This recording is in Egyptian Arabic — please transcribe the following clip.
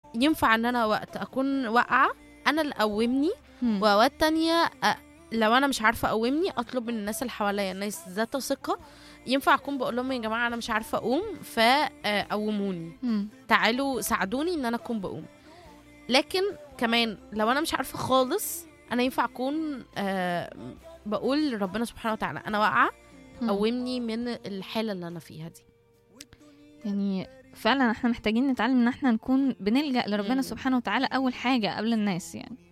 ينفع ان انا وقت اكون واقعه انا اللي اقومني مم. واوقات تانية أ- لو انا مش عارفه اقومني اطلب من الناس اللي حواليا الناس ذات ثقه ينفع اكون بقول لهم يا جماعه انا مش عارفه اقوم فقوموني مم. تعالوا ساعدوني ان انا اكون بقوم لكن كمان لو انا مش عارفه خالص انا ينفع اكون آه، بقول لربنا سبحانه وتعالى انا واقعه مم. قومني من الحاله اللي انا فيها دي يعني فعلا احنا محتاجين نتعلم ان احنا نكون بنلجأ لربنا مم. سبحانه وتعالى اول حاجة قبل الناس يعني